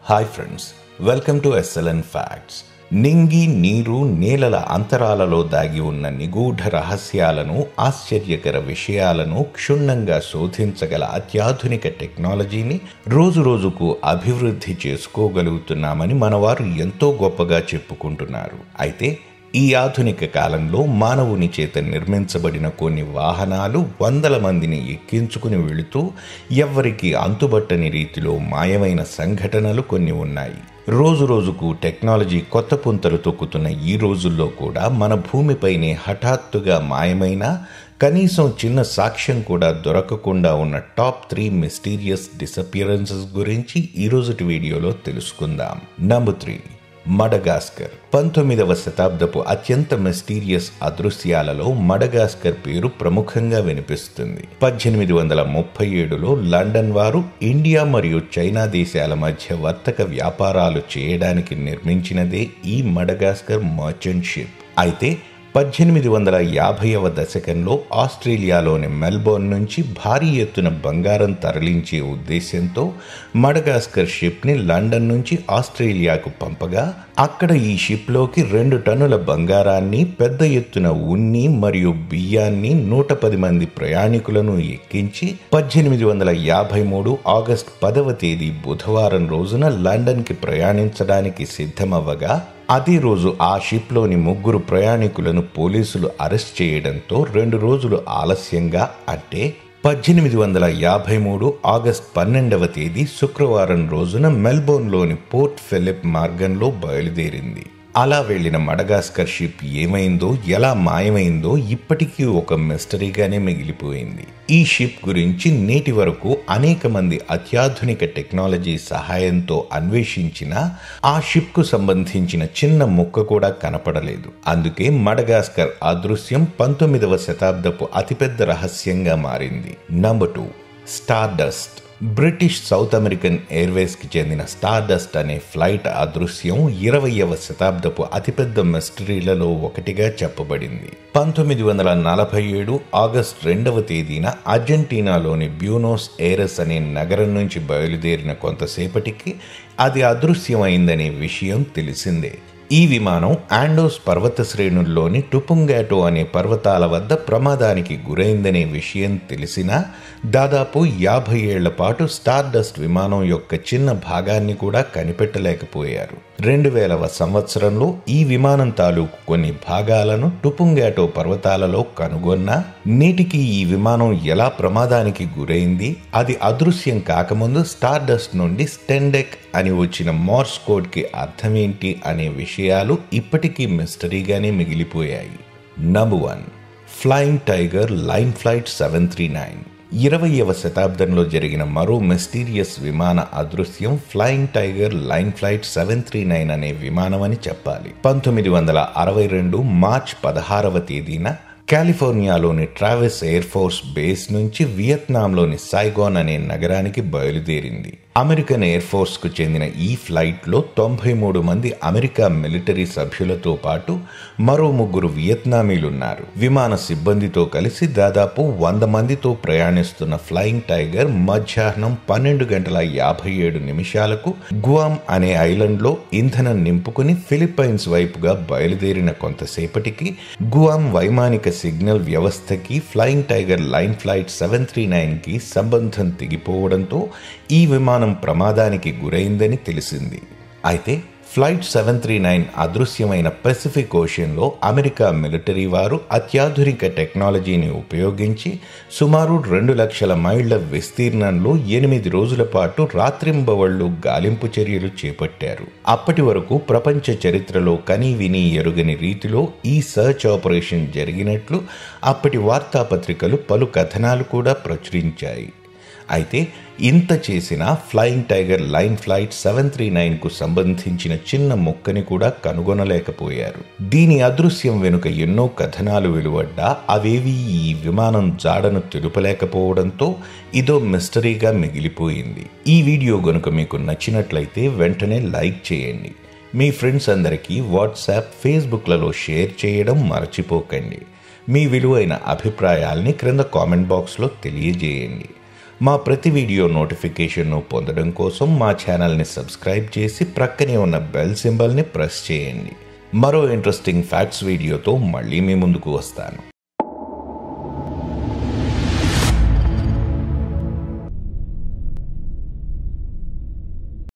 hi friends welcome to SLN facts నింగి నీరు నేలల అంతరాలలో దాగి ఉన్న నిగూఢ రహస్యాలను ఆశ్చర్యకర విషయాలను క్షుణ్ణంగా శోధించగల అత్యాధునిక టెక్నాలజీని రోజు రోజుకు అభివృద్ధి చేసుకోగలుగుతున్నామని మనవారు ఎంతో గొప్పగా చెప్పుకుంటున్నారు అయితే ఈ ఆధునిక కాలంలో మానవుని చేత నిర్మించబడిన కొన్ని వాహనాలు వందల మందిని ఎక్కించుకుని వెళుతూ ఎవ్వరికి అంతుబట్టని రీతిలో మాయమైన సంఘటనలు కొన్ని ఉన్నాయి రోజు రోజుకు టెక్నాలజీ కొత్త పుంతలు తొక్కుతున్న ఈ రోజుల్లో కూడా మన భూమిపైనే హఠాత్తుగా మాయమైన కనీసం చిన్న సాక్ష్యం కూడా దొరకకుండా ఉన్న టాప్ త్రీ మిస్టీరియస్ డిసపియరెన్సెస్ గురించి ఈరోజుటి వీడియోలో తెలుసుకుందాం నంబర్ త్రీ మడగాస్కర్ పంతొమ్మిదవ శతాబ్దపు అత్యంత మిస్టీరియస్ అదృశ్యాలలో మడగాస్కర్ పేరు ప్రముఖంగా వినిపిస్తుంది పద్దెనిమిది వందల ముప్పై ఏడులో లండన్ వారు ఇండియా మరియు చైనా దేశాల మధ్య వర్తక వ్యాపారాలు చేయడానికి నిర్మించినదే ఈ మడగాస్కర్ మర్చెంట్ షిప్ అయితే పద్దెనిమిది వందల యాభైవ దశకంలో ఆస్ట్రేలియాలోని మెల్బోర్న్ నుంచి భారీ ఎత్తున బంగారం తరలించే ఉద్దేశంతో మడగాస్కర్ షిప్ని లండన్ నుంచి ఆస్ట్రేలియాకు పంపగా అక్కడ ఈ షిప్లోకి రెండు టన్నుల బంగారాన్ని పెద్ద ఎత్తున ఉన్ని మరియు బియ్యాన్ని నూట పది మంది ప్రయాణికులను ఎక్కించి పద్దెనిమిది వందల యాభై మూడు ఆగస్ట్ పదవ తేదీ బుధవారం రోజున లండన్కి ప్రయాణించడానికి సిద్ధమవ్వగా అదే రోజు ఆ షిప్లోని ముగ్గురు ప్రయాణికులను పోలీసులు అరెస్ట్ చేయడంతో రెండు రోజులు ఆలస్యంగా అంటే పద్దెనిమిది వందల యాభై మూడు ఆగస్ట్ పన్నెండవ తేదీ శుక్రవారం రోజున మెల్బోర్న్లోని పోర్ట్ ఫిలిప్ మార్గంలో బయలుదేరింది అలా వెళ్లిన మడగాస్కర్ షిప్ ఏమైందో ఎలా మాయమైందో ఇప్పటికీ ఒక మిస్టరీగానే మిగిలిపోయింది ఈ షిప్ గురించి నేటి వరకు అనేక మంది అత్యాధునిక టెక్నాలజీ సహాయంతో అన్వేషించిన ఆ షిప్కు సంబంధించిన చిన్న ముక్క కూడా కనపడలేదు అందుకే మడగాస్కర్ అదృశ్యం పంతొమ్మిదవ శతాబ్దపు అతిపెద్ద రహస్యంగా మారింది number two star dust British South American ఎయిర్వేస్కి చెందిన స్టార్ డస్ట్ అనే ఫ్లైట్ అదృశ్యం ఇరవయవ శతాబ్దపు అతిపెద్ద మిస్టరీలలో ఒకటిగా చెప్పబడింది పంతొమ్మిది వందల నలభై ఏడు ఆగస్ట్ రెండవ తేదీన అర్జెంటీనాలోని బ్యూనోస్ ఎయిరస్ అనే నగరం నుంచి బయలుదేరిన కొంతసేపటికి అది అదృశ్యమైందనే విషయం తెలిసిందే ఈ విమానం ఆండోస్ పర్వత శ్రేణుల్లోని టుపుంగాటో అనే పర్వతాల వద్ద ప్రమాదానికి గురైందనే విషయం తెలిసినా దాదాపు యాభై ఏళ్ల పాటు స్టార్ డస్ట్ విమానం యొక్క చిన్న భాగాన్ని కూడా కనిపెట్టలేకపోయారు రెండు వేలవ సంవత్సరంలో ఈ విమానం తాలూకు కొన్ని భాగాలను టుపుంగాటో పర్వతాలలో కనుగొన్నా నేటికి ఈ విమానం ఎలా ప్రమాదానికి గురైంది అది అదృశ్యం కాకముందు స్టార్ డస్ట్ నుండి స్టెండెక్ అని వచ్చిన మోర్స్ కోడ్కి అర్థమేంటి అనే విషయాలు ఇప్పటికీ మిస్టరీగానే మిగిలిపోయాయి number one flying tiger line flight seven three nine ఇరవయవ శతాబ్దంలో జరిగిన మరో మిస్టీరియస్ విమాన అదృశ్యం flying tiger line flight seven three nine అనే విమానం అని చెప్పాలి పంతొమ్మిది వందల అరవై రెండు మార్చ్ పదహారవ తేదీన కాలిఫోర్నియాలోని ట్రావెస్ ఎయిర్ ఫోర్స్ బేస్ నుంచి వియత్నాంలోని సైగోన్ అనే నగరానికి బయలుదేరింది అమెరికన్ ఎయిర్ ఫోర్స్ కు చెందిన ఈ ఫ్లైట్లో తొంభై మూడు మంది అమెరికా మిలిటరీ సభ్యులతో పాటు మరో ముగ్గురు వియత్నామీలున్నారు విమాన సిబ్బందితో కలిసి దాదాపు వంద మందితో ప్రయాణిస్తున్న ఫ్లయింగ్ టైగర్ మధ్యాహ్నం పన్నెండు గంటల యాభై ఏడు నిమిషాలకు గువామ్ అనే ఐలాండ్లో ఇంధనం నింపుకుని ఫిలిప్పైన్స్ వైపుగా బయలుదేరిన కొంతసేపటికి గువామ్ వైమానిక సిగ్నల్ వ్యవస్థకి flying tiger line flight seven three నైన్కి సంబంధం తెగిపోవడంతో ఈ విమానం ప్రమాదానికి గురైందని తెలిసింది అయితే ఫ్లైట్ సెవెన్ త్రీ నైన్ అదృశ్యమైన పెసిఫిక్ ఓషన్లో అమెరికా మిలిటరీ వారు అత్యాధునిక టెక్నాలజీని ఉపయోగించి సుమారు రెండు లక్షల మైళ్ల విస్తీర్ణంలో ఎనిమిది రోజుల పాటు రాత్రింబవళ్లు గాలింపు చర్యలు చేపట్టారు అప్పటి వరకు ప్రపంచ చరిత్రలో కని విని ఎరుగని రీతిలో ఈ సర్చ్ ఆపరేషన్ జరిగినట్లు అప్పటి వార్తాపత్రికలు పలు కథనాలు కూడా ప్రచురించాయి అయితే ఇంత చేసిన flying tiger line flight seven three నైన్కు సంబంధించిన చిన్న మొక్కని కూడా కనుగొనలేకపోయారు దీని అదృశ్యం వెనుక ఎన్నో కథనాలు వెలువడ్డా అవేవి ఈ విమానం జాడను తెలుపలేకపోవడంతో ఇదో మిస్టరీగా మిగిలిపోయింది ఈ వీడియో గనుక మీకు నచ్చినట్లయితే వెంటనే లైక్ చేయండి మీ ఫ్రెండ్స్ అందరికీ వాట్సాప్ ఫేస్బుక్లలో షేర్ చేయడం మర్చిపోకండి మీ విలువైన అభిప్రాయాల్ని క్రింద కామెంట్ బాక్స్లో తెలియజేయండి మా ప్రతి వీడియో నోటిఫికేషన్ను పొందడం కోసం మా ఛానల్ని సబ్స్క్రైబ్ చేసి ప్రక్కనే ఉన్న బెల్ సింబల్ని ప్రెస్ చేయండి మరో ఇంట్రెస్టింగ్ ఫ్యాక్ట్స్ వీడియోతో మళ్ళీ మీ ముందుకు వస్తాను